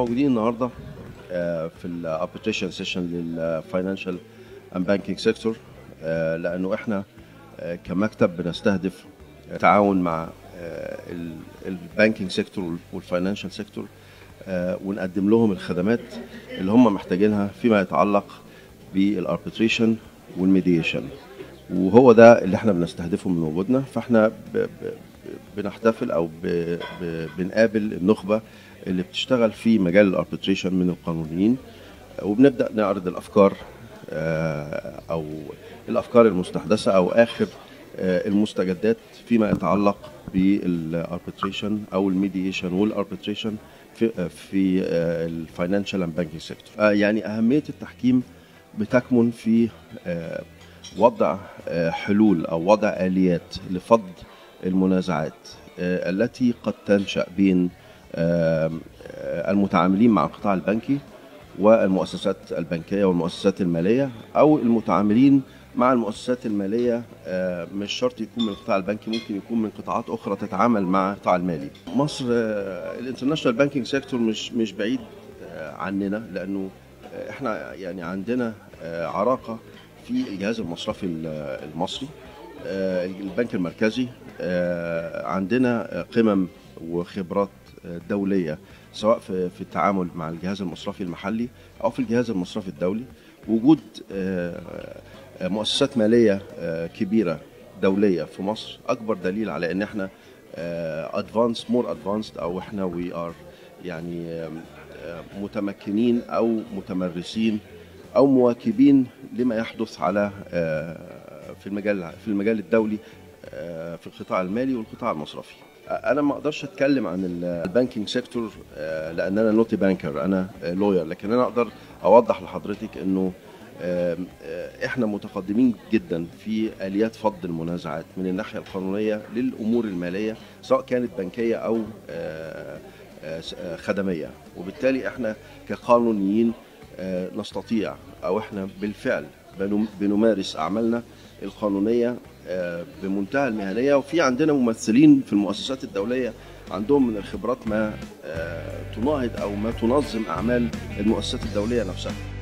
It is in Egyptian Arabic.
موجودين النهارده آه، في الابليكيشن سيشن للفاينانشال اند بانكينج سيكتور لانه احنا آه، كمكتب بنستهدف تعاون مع البانكينج سيكتور والفاينانشال سيكتور ونقدم لهم الخدمات اللي هم محتاجينها فيما يتعلق بالاربيتريشن والميديشن وهو ده اللي احنا بنستهدفه من وجودنا فاحنا ب ب بنحتفل او ب ب بنقابل النخبه اللي بتشتغل في مجال الاربيتريشن من القانونيين وبنبدا نعرض الافكار آه، او الافكار المستحدثه او اخر آه، المستجدات فيما يتعلق بالاربيتريشن او الميديشن والاربيتريشن في آه، في الفاينانشال اند بانكينج سيكتور يعني اهميه التحكيم بتكمن في آه، وضع آه، حلول او وضع اليات لفض المنازعات آه، التي قد تنشا بين آه، آه، المتعاملين مع القطاع البنكي والمؤسسات البنكيه والمؤسسات الماليه او المتعاملين مع المؤسسات الماليه آه، مش شرط يكون من القطاع البنكي ممكن يكون من قطاعات اخرى تتعامل مع القطاع المالي. مصر الانترناشونال بانكينج سيكتور مش مش بعيد آه، عننا لانه آه، احنا يعني عندنا آه، عراقه في الجهاز المصرفي ال- المصري آه، البنك المركزي آه، عندنا آه، قمم وخبرات آه، دوليه سواء في في التعامل مع الجهاز المصرفي المحلي او في الجهاز المصرفي الدولي وجود آه، آه، مؤسسات ماليه آه، كبيره دوليه في مصر اكبر دليل على ان احنا ادفانس مور ادفانسد او احنا وي ار يعني آم، آه، متمكنين او متمرسين او مواكبين لما يحدث على آه، في المجال في المجال الدولي آه، في القطاع المالي والقطاع المصرفي انا ما اقدرش اتكلم عن ال- البانكينج سيكتور آه، لان انا نوتي بانكر انا لوير لكن انا اقدر اوضح لحضرتك انه آم، آه، احنا متقدمين جدا في اليات فض المنازعات من الناحيه القانونيه للامور الماليه سواء كانت بنكيه او آه، آه، س- آه، خدميه وبالتالي احنا كقانونيين آه، نستطيع او احنا بالفعل بنم- بنمارس اعمالنا القانونيه آه، بمنتهى المهنيه وفي عندنا ممثلين في المؤسسات الدوليه عندهم من الخبرات ما آه، تناهض او ما تنظم اعمال المؤسسات الدوليه نفسها